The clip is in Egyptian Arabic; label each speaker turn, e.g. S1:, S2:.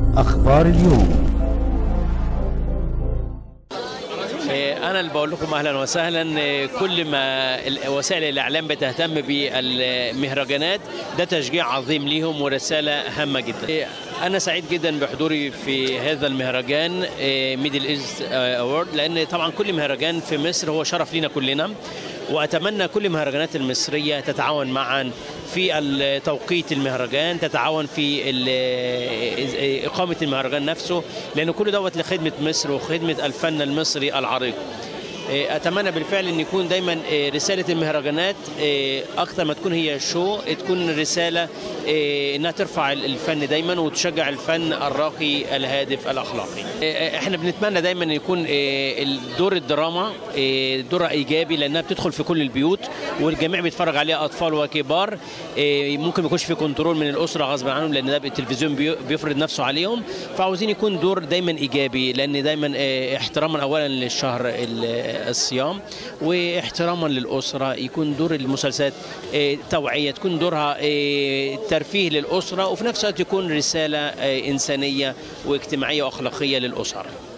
S1: أخبار اليوم
S2: أنا اللي بقول لكم أهلا وسهلا كل ما وسائل الإعلام بتهتم بالمهرجانات ده تشجيع عظيم ليهم ورسالة هامة جدا أنا سعيد جدا بحضوري في هذا المهرجان ميدل إيست أورد لأن طبعا كل مهرجان في مصر هو شرف لينا كلنا واتمنى كل المهرجانات المصريه تتعاون معا في توقيت المهرجان تتعاون في اقامه المهرجان نفسه لان كل دوت لخدمه مصر وخدمه الفن المصري العريق اتمنى بالفعل ان يكون دايما رساله المهرجانات اكثر ما تكون هي شو تكون رساله انها ترفع الفن دايما وتشجع الفن الراقي الهادف الاخلاقي احنا بنتمنى دايما ان يكون دور الدراما دورها ايجابي لانها بتدخل في كل البيوت والجميع بيتفرج عليها اطفال وكبار ممكن ما يكونش في كنترول من الاسره غصب عنهم لان ده التلفزيون بيفرض نفسه عليهم فعاوزين يكون دور دايما ايجابي لان دايما احتراما اولا للشهر الصيام واحتراما للاسره يكون دور المسلسلات توعيه تكون دورها ترفيه للاسره وفي نفس الوقت يكون رساله انسانيه واجتماعيه واخلاقيه للاسر